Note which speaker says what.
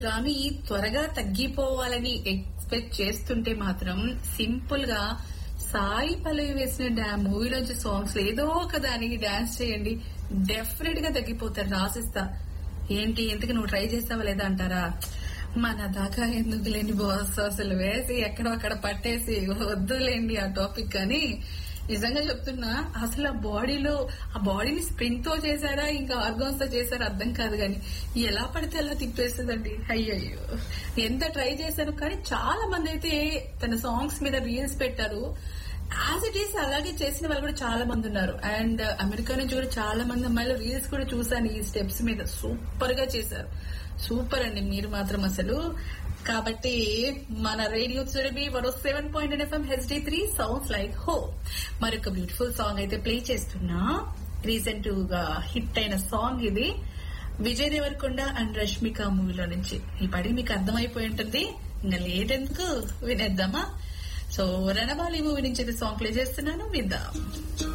Speaker 1: కానీ త్వరగా తగ్గిపోవాలని ఎక్స్పెక్ట్ చేస్తుంటే మాత్రం సింపుల్ గా సాయి పల్లవి వేసిన డా మూవీలోంచి సాంగ్స్ ఏదో ఒక దానికి డాన్స్ చేయండి డెఫినెట్ గా తగ్గిపోతారు రాసిస్తా ఏంటి ఎందుకు నువ్వు ట్రై చేస్తావా లేదా అంటారా మన దాకా ఎందుకు లేని బాస్ అసలు వేసి ఎక్కడో అక్కడ పట్టేసి వద్దులేండి ఆ టాపిక్ కానీ నిజంగా చెప్తున్నా అసలు ఆ బాడీలో ఆ బాడీని స్ప్రింగ్ తో చేశారా ఇంకా ఆర్గాన్స్ తో చేశారా అర్థం కాదు కానీ ఎలా పడితే అలా తిప్పేస్తుందండి అయ్యయ్యో ఎంత ట్రై చేశారు కానీ చాలా మంది అయితే తన సాంగ్స్ మీద రీల్స్ పెట్టారు యాజ్ ఇట్ ఈస్ అలాగే చేసిన వాళ్ళు కూడా చాలా మంది ఉన్నారు అండ్ అమెరికా నుంచి కూడా చాలా మంది అమ్మాయిలు రీల్స్ కూడా చూసాను ఈ స్టెప్స్ మీద సూపర్ గా చేశారు సూపర్ అండి మీరు మాత్రం అసలు కాబట్టి మన రేడియో సురభి వరో seven point FM HD three sounds like హో మరొక బ్యూటిఫుల్ సాంగ్ అయితే ప్లే చేస్తున్నా రీసెంట్ గా హిట్ అయిన సాంగ్ ఇది విజయ్ దేవరకొండ అండ్ రష్మిక మూవీలో నుంచి ఈ పడి మీకు అర్థమైపోయి ఉంటుంది ఇంకా లేట్ ఎందుకు వినేద్దామా సో రణబాలి మూవీ నుంచి సాంగ్ ప్లే చేస్తున్నాను విద్దాం